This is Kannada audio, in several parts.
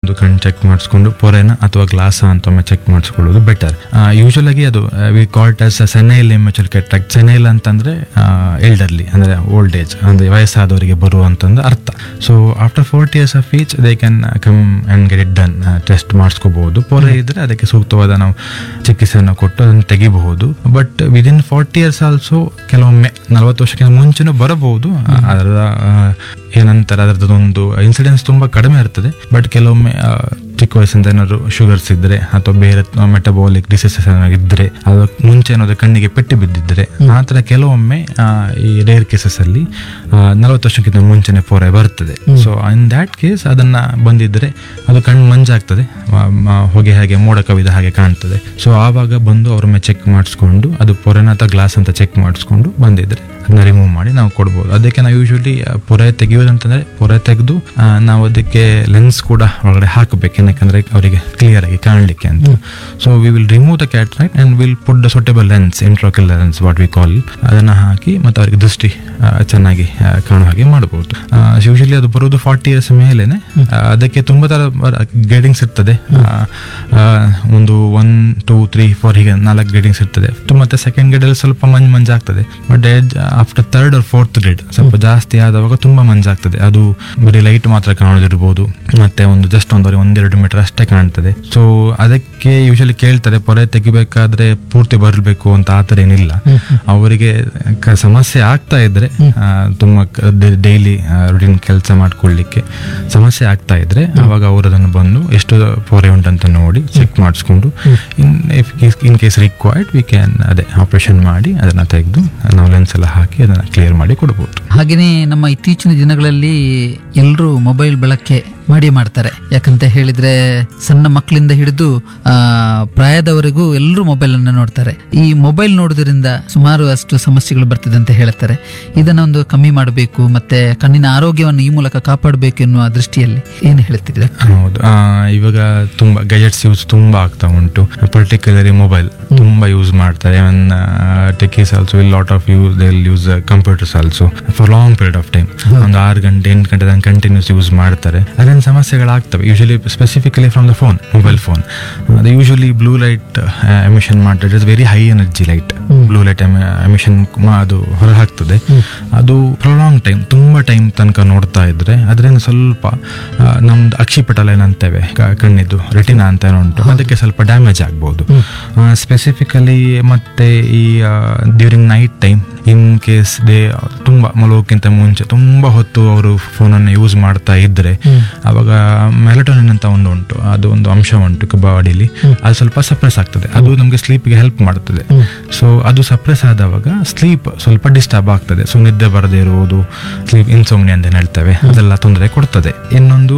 ಬಂದು ಕಣ್ಣು ಚೆಕ್ ಮಾಡಿಸ್ಕೊಂಡು ಪೊರೆನ ಅಥವಾ ಗ್ಲಾಸ ಅಂತ ಒಮ್ಮೆ ಚೆಕ್ ಮಾಡಿಸ್ಕೊಳ್ಳೋದು ಬೆಟರ್ ಯೂಶಲ್ ಆಗಿ ಅದು we called as senile immature cataract senile ಅಂತಂದ್ರೆ ಎಲ್ಡರ್ಲಿ ಅಂದ್ರೆ ಓಲ್ಡ್ ಏಜ್ ಅಂದ್ರೆ ವಯಸ್ಸಾದವರಿಗೆ ಬರುವಂತಂದು ಅರ್ಥ so after forty years of age they can come and get it done test ಮಾಡಿಸ್ಕೋಬಹುದು ಪೊರೆ ಇದ್ರೆ ಅದಕ್ಕೆ ಸೂಕ್ತವಾದ ನಾವು ಚಿಕಿತ್ಸೆಯನ್ನು ಕೊಟ್ಟು ಅದನ್ನು ತೆಗಿಬಹುದು but within forty years also ಕೆಲವೊಮ್ಮೆ ನಲವತ್ತು ವರ್ಷಕ್ಕಿಂತ ಮುಂಚೆನೂ ಬರಬಹುದು ಅದರ ಆ, ಏನಂತಾರೆ ಅದರದ್ದೊಂದು ಇನ್ಸಿಡೆನ್ಸ್ ತುಂಬಾ ಕಡಿಮೆ ಇರ್ತದೆ ಬಟ್ ಕೆಲವೊಮ್ಮೆ ಆ, ಚಿಕ್ಕ ವಯಸ್ಸಿಂದ ಏನಾದ್ರು ಶುಗರ್ಸ್ ಇದ್ರೆ ಅಥವಾ ಬೇರೆ ಮೆಟಬಾಲಿಕ್ ಡಿಸೀಸಸ್ ಇದ್ರೆ ಅದಕ್ಕೆ ಮುಂಚೆ ಏನಾದ್ರು ಕಣ್ಣಿಗೆ ಪೆಟ್ಟು ಬಿದ್ದಿದ್ರೆ ಆ ಥರ ಕೆಲವೊಮ್ಮೆ ಆ, ಈ ರೇರ್ ಕೇಸಸ್ ಅಲ್ಲಿ ನಲವತ್ತು ವರ್ಷಕ್ಕಿಂತ ಮುಂಚೆನೆ ಪೊರೆ ಬರ್ತದೆ ಸೊ ಇನ್ ದ್ಯಾಟ್ ಕೇಸ್ ಅದನ್ನ ಬಂದಿದ್ರೆ ಅದು ಕಣ್ಣು ಮಂಜಾಗ್ತದೆ ಮ- ಮ- ಹೊಗೆ ಹಾಗೆ ಮೋಡ ಕವಿದ ಹಾಗೆ ಕಾಣ್ತದೆ ಸೊ ಆವಾಗ ಬಂದು ಅವ್ರೊಮ್ಮೆ ಚೆಕ್ ಮಾಡಿಸ್ಕೊಂಡು ಅದು ಪೊರೆನ ಅಥವಾ ಗ್ಲಾಸ್ ಅಂತ ಚೆಕ್ ಮಾಡಿಸ್ಕೊಂಡು ಬಂದಿದ್ರೆ ಅದನ್ನ ರಿಮೂವ್ ಮಾಡಿ ನಾವು ಕೊಡ್ಬೋದು ಅದಕ್ಕೆ ನಾವು ಯೂಶಲಿ ಪೊರೆ ತೆಗೆಯೋದಂತಂದ್ರೆ ಪೊರೆ ತೆಗೆದು ನಾವು ಅದಕ್ಕೆ ಲೆನ್ಸ್ ಕೂಡ ಒಳಗಡೆ ಹಾಕಬೇಕು ಏನಕ್ಕಂದ್ರೆ ಅವರಿಗೆ ಕ್ಲಿಯರ್ ಆಗಿ ಕಾಣಲಿಕ್ಕೆ ಅಂತ so we will remove the cataract and will put the suitable lens intraocular lens what we call ಅದನ್ನ ಹಾಕಿ ಮತ್ತೆ ಅವರಿಗೆ ದೃಷ್ಟಿ ಆ, ಚೆನ್ನಾಗಿ ಆ, ಕಾಣುವ ಹಾಗೆ ಮಾಡಬಹುದು ಯೂಶಲಿ ಅದು ಬರೋದು ಫಾರ್ಟಿ ಇಯರ್ಸ್ ಮೇಲೆನೆ ಆ, ಅದಕ್ಕೆ ತುಂಬಾ ತರ ಗೈಡಿಂಗ್ಸ್ ಇರ್ತದೆ ಆ, ಆ, ಒಂದು ಒನ್ ಟೂ ತ್ರೀ ಫೋರ್ ಹೀಗೆ ನಾಲ್ಕು ಗ್ರೇಡಿಂಗ್ಸ್ ಇರ್ತದೆ ತು- ಮತ್ತೆ ಸೆಕೆಂಡ್ ಗ್ರೇಡ್ ಸ್ವಲ್ಪ ಮಂಜ್ ಮಂಜಾಗ್ತದೆ but after third or fourth grade ಸ್ವಲ್ಪ ಜಾಸ್ತಿ ಆದವಾಗ ತುಂಬಾ ಮಂಜಾಗ್ತದೆ ಅದು ಬರೀ ಲೈಟ್ ಮಾತ್ರ ಕಾಣೋದಿರ್ಬೋದು ಮತ್ತೆ ಒಂದು ಜಸ್ಟ್ ಒಂದು ಒಂದೆರಡು ಮೀಟರ್ ಅಷ್ಟೇ ಕಾಣ್ತದೆ ಸೊ ಅದಕ್ಕೆ ಯೂಶಲಿ ಕೇಳ್ತಾರೆ ಪೊರೆ ತೆಗಿಬೇಕಾದ್ರೆ ಪೂರ್ತಿ ಬರಬೇಕು ಅಂತ ಆ ಥರ ಏನಿಲ್ಲ ಅವರಿಗೆ ಕ- ಸಮಸ್ಯೆ ಆಗ್ತಾ ಇದ್ರೆ ಆ, ತುಂಬಾ ಡೈಲಿ ರುಟೀನ್ ಕೆಲಸ ಮಾಡ್ಕೊಳ್ಳಿಕ್ಕೆ ಸಮಸ್ಯೆ ಆಗ್ತಾ ಇದ್ರೆ ಅವಾಗ ಅವರು ಅದನ್ನು ಬಂದು ಎಷ್ಟು ಪೊರೆ ಉಂಟಂತ ನೋಡಿ ಚೆಕ್ ಮಾಡಿಸ್ಕೊಂಡು in in case required we can ಅದೇ ಆಪರೇಷನ್ ಮಾಡಿ ಅದನ್ನ ತೆಗೆದು ನಾವು ಲೆನ್ಸ್ ಎಲ್ಲ ಹಾಕಿ ಅದನ್ನ ಕ್ಲಿಯರ್ ಮಾಡಿ ಕೊಡ್ಬೋದು ಹಾಗೆಯೇ ನಮ್ಮ ಇತ್ತೀಚಿನ ದಿನಗಳಲ್ಲಿ ಎಲ್ಲರೂ ಮೊಬೈಲ್ ಬಳಕೆ ಮಾಡಿ ಮಾಡ್ತಾರೆ ಯಾಕಂತ ಹೇಳಿದ್ರೆ ಸಣ್ಣ ಮಕ್ಕಳಿಂದ ಹಿಡಿದು ಆ ಪ್ರಾಯದವರೆಗೂ ಎಲ್ಲರೂ ಮೊಬೈಲ್ ಅನ್ನು ನೋಡ್ತಾರೆ ಈ ಮೊಬೈಲ್ ನೋಡೋದ್ರಿಂದ ಸುಮಾರು ಅಷ್ಟು ಸಮಸ್ಯೆಗಳು ಬರ್ತದೆ ಅಂತ ಹೇಳ್ತಾರೆ ಇದನ್ನ ಒಂದು ಕಮ್ಮಿ ಮಾಡಬೇಕು ಮತ್ತೆ ಕಣ್ಣಿನ ಆರೋಗ್ಯವನ್ನು ಈ ಮೂಲಕ ಕಾಪಾಡಬೇಕು ಎನ್ನುವ ದೃಷ್ಟಿಯಲ್ಲಿ ಏನು ಹೇಳ್ತಿದ್ರೆ ಹೌದು ಆ, ಇವಾಗ ತುಂಬಾ ಗೆಜೆಟ್ಸ್ ಯೂಸ್ ತುಂಬಾ ಆಗ್ತಾ ಉಂಟು ಪರ್ಟಿಕ್ಯುಲರಿ ಮೊಬೈಲ್ ತುಂಬಾ ಯೂಸ್ ಮಾಡ್ತಾರೆ even techies also will lot of use they use computers also for long period of time ಒಂದು ಆರು ಗಂಟೆ ಎಂಟು ಗಂಟೆ ತನಕ ಕಂಟಿನ್ಯೂಸ್ ಯೂಸ್ ಮಾಡ್ತಾರೆ ಅದೇನು ಸಮಸ್ಯೆಗಳಾಗ್ತವೆ usually specifically from the phone mobile phone ಅದು ಯೂಶಲಿ ಬ್ಲೂ ಲೈಟ್ ಎಮಿಷನ್ ಮಾಡ್ತಾರೆ it's very high energy light blue light emission ಅದು ಹೊರ ಹಾಕ್ತದೆ ಅದು ಪ್ರೊಲಾಂಗ್ ಟೈಮ್ ತುಂಬಾ ಟೈಮ್ ತನಕ ನೋಡ್ತಾ ಇದ್ರೆ ಅದರಿಂದ ಸ್ವಲ್ಪ ಆ, ನಮ್ದು ಅಕ್ಷಿಪಟಲ ಏನಂತೇವೆ ಕ- ಕಣ್ಣಿದ್ದು ರೆಟಿನಾ ಅಂತ ಏನೋ ಉಂಟು ಅದಕ್ಕೆ ಸ್ವಲ್ಪ ಡ್ಯಾಮೇಜ್ ಆಗ್ಬೋದು ಸ್ಪೆಸಿಫಿಕಲಿ ಮತ್ತೆ ಈ during night time in case they ತುಂಬಾ ಮಲಗೋಕ್ಕಿಂತ ಮುಂಚೆ ತುಂಬಾ ಹೊತ್ತು ಅವರು ಫೋನನ್ನು ಯೂಸ್ ಮಾಡ್ತಾ ಇದ್ರೆ ಅವಾಗ ಮೆಲಟೋನಿನ್ ಅಂತ ಒಂದು ಉಂಟು ಅದು ಒಂದು ಅಂಶ ಉಂಟು ಬಾಡಿಲಿ ಅದು ಸ್ವಲ್ಪ ಸಪ್ರೆಸ್ ಆಗ್ತದೆ ಅದು ನಮಗೆ ಸ್ಲೀಪ್ಗೆ ಹೆಲ್ಪ್ ಮಾಡುತ್ತದೆ ಸೊ ಅದು ಸಪ್ರೆಸ್ ಆದವಾಗ ಸ್ಲೀಪ್ ಸ್ವಲ್ಪ ಡಿಸ್ಟರ್ಬ್ ಆಗ್ತದೆ ಸೊ ನಿದ್ದೆ ಬರದೇ ಇರುವುದು ಸ್ಲೀಪ್ ಇನ್ಸೋಮ್ನಿ ಅಂತ ಏನ್ ಹೇಳ್ತೇವೆ ಅದೆಲ್ಲ ತೊಂದರೆ ಕೊಡ್ತದೆ ಇನ್ನೊಂದು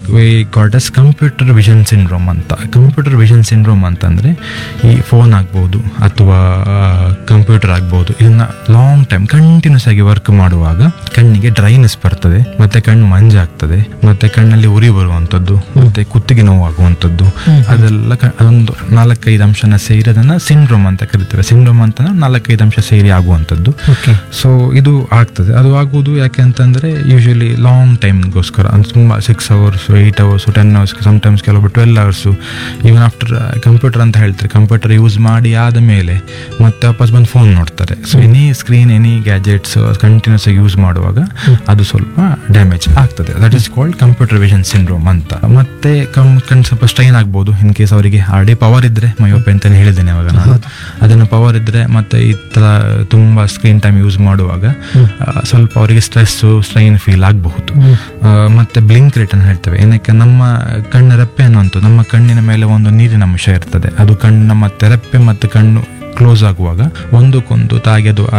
ಕಾಲ್ಡಸ್ ಕಂಪ್ಯೂಟರ್ ವಿಷನ್ ಸಿಂಡ್ರೋಮ್ ಅಂತ ಕಂಪ್ಯೂಟರ್ ವಿಷನ್ ಸಿಂಡ್ರೋಮ್ ಅಂತಂದ್ರೆ ಈ ಫೋನ್ ಆಗ್ಬೋದು ಅಥವಾ ಕಂಪ್ಯೂಟರ್ ಆಗ್ಬೋದು ಇದನ್ನ ಲಾಂಗ್ ಟೈಮ್ ಕಂಟಿನ್ಯೂಸ್ ಆಗಿ ವರ್ಕ್ ಮಾಡುವಾಗ ಕಣ್ಣಿಗೆ ಡ್ರೈನೆಸ್ ಬರ್ತದೆ ಮತ್ತೆ ಕಣ್ಣು ಮಂಜಾಗ್ತದೆ ಮತ್ತೆ ಕಣ್ಣಲ್ಲಿ ಉರಿ ಬರುವಂಥದ್ದು ಮತ್ತೆ ಕುತ್ತಿಗೆ ನೋವಾಗುವಂಥದ್ದು ಅದೆಲ್ಲ ಕ- ಅದೊಂದು ನಾಲ್ಕೈದು ಅಂಶನ ಸೇರಿ ಅದನ್ನ ಸಿಂಡ್ರೋಮ್ ಅಂತ ಕರಿತಾರೆ ಸಿಂಡ್ರೋಮ್ ಅಂತ ನಾಲ್ಕೈದು ಅಂಶ ಸೇರಿ ಆಗುವಂಥದ್ದು ಓಕೆ ಸೊ ಇದು ಆಗ್ತದೆ ಅದು ಆಗುವುದು ಯಾಕೆ ಅಂತಂದ್ರೆ ಯೂಶಲಿ ಲಾಂಗ್ ಟೈಮ್ಗೋಸ್ಕರ ಅಂದ್ರೆ ತುಂಬ six hours eight hours ten hours sometimes ಕೆಲವೊಬ್ಬರು twelve hours even after computer ಅಂತ ಹೇಳ್ತಾರೆ ಕಂಪ್ಯೂಟರ್ ಯೂಸ್ ಮಾಡಿ ಆದ ಮೇಲೆ ಮತ್ತೆ ವಾಪಸ್ ಬಂದು ಫೋನ್ ನೋಡ್ತಾರೆ so any screen any gadgets continuous ಆಗಿ ಯೂಸ್ ಮಾಡುವಾಗ ಅದು ಸ್ವಲ್ಪ ಡ್ಯಾಮೇಜ್ ಆಗ್ತದೆ that is called computer vision syndrome ಅಂತ ಮತ್ತೆ ಕಣ್ ಕಣ್ ಸ್ವಲ್ಪ ಸ್ಟ್ರೈನ್ ಆಗ್ಬೋದು ಇನ್ ಕೇಸ್ ಅವರಿಗೆ ಆಲ್ರೆಡಿ ಪವರ್ ಇದ್ರೆ ಮಯೋಪೆ ಅಂತಾನೆ ಹೇಳಿದ್ದೇನೆ ಅವಾಗ ನಾನು ಅದನ್ನು ಪವರ್ ಇದ್ರೆ ಮತ್ತೆ ಈ ತರ ತುಂಬಾ ಸ್ಕ್ರೀನ್ ಟೈಮ್ ಯೂಸ್ ಮಾಡುವಾಗ ಆ, ಸ್ವಲ್ಪ ಅವರಿಗೆ ಸ್ಟ್ರೆಸ್ ಸ್ಟ್ರೈನ್ ಫೀಲ್ ಆಗಬಹುದು ಮತ್ತೆ ಬ್ಲಿಂಕ್ ರೇಟ್ ಅಂತ ಹೇಳ್ತೇವೆ ಏನಕ್ಕೆ ನಮ್ಮ ಕಣ್ಣ ರೆಪ್ಪೆ ಅನ್ನುವಂಥದ್ದು ನಮ್ಮ ಕಣ್ಣಿನ ಮೇಲೆ ಒಂದು ನೀರಿನ ಅಂಶ ಇರ್ತದೆ ಅದು ಕಣ್ಣಿನ ಮತ್ತೆ ರೆಪ್ಪೆ ಮತ್ತು ಕಣ್ಣು ಕ್ಲೋಸ್ ಆಗುವಾಗ ಒಂದಕ್ಕೊಂದು ತಾಗಿ ಅದು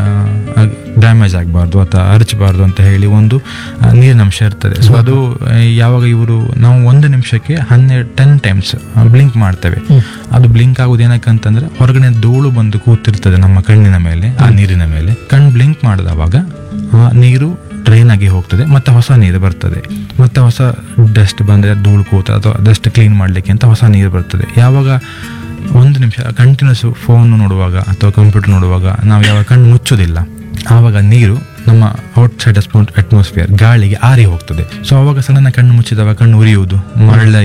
ಡ್ಯಾಮೇಜ್ ಆಗಬಾರ್ದು ಅಥವಾ ಅರಚಬಾರ್ದು ಅಂತ ಹೇಳಿ ಒಂದು ಆ, ನೀರಿನ ಅಂಶ ಇರ್ತದೆ ಸೊ ಅದು ಆ, ಯಾವಾಗ ಇವರು ನಾವು ಒಂದು ನಿಮಿಷಕ್ಕೆ ಹನ್ನೆರಡು ಟೆನ್ ಟೈಮ್ಸ್ ಬ್ಲಿಂಕ್ ಮಾಡ್ತೇವೆ ಅದು ಬ್ಲಿಂಕ್ ಆಗೋದು ಏನಕ್ಕಂತಂದ್ರೆ ಹೊರಗಡೆ ಧೂಳು ಬಂದು ಕೂತಿರ್ತದೆ ನಮ್ಮ ಕಣ್ಣಿನ ಮೇಲೆ ಆ ನೀರಿನ ಮೇಲೆ ಕಣ್ಣು ಬ್ಲಿಂಕ್ ಮಾಡಿದವಾಗ ಆ ನೀರು ಡ್ರೈನ್ ಆಗಿ ಹೋಗ್ತದೆ ಮತ್ತೆ ಹೊಸ ನೀರು ಬರ್ತದೆ ಮತ್ತೆ ಹೊಸ ಡಸ್ಟ್ ಬಂದರೆ ಧೂಳು ಕೂತ ಅಥವಾ ಡಸ್ಟ್ ಕ್ಲೀನ್ ಮಾಡಲಿಕ್ಕೆ ಅಂತ ಹೊಸ ನೀರು ಬರ್ತದೆ ಯಾವಾಗ ಒಂದು ನಿಮಿಷ ಕಂಟಿನ್ಯೂಸ್ ಫೋನ್ ನೋಡುವಾಗ ಅಥವಾ ಕಂಪ್ಯೂಟರ್ ನೋಡುವಾಗ ನಾವು ಯಾವಾಗ ಕಣ್ಣು ಮುಚ್ಚೋದಿಲ್ಲ ಆವಾಗ ನೀರು ನಮ್ಮ ಔಟ್ ಸೈಡ್ ಅಟ್ಮಾಸ್ಫಿಯರ್ ಗಾಳಿಗೆ ಆರಿ ಹೋಗ್ತದೆ ಸೊ ಅವಾಗ ಸಡನ್ ಕಣ್ಣು ಮುಚ್ಚಿದವಾಗ ಕಣ್ಣು ಉರಿಯುವುದು ಮರಳ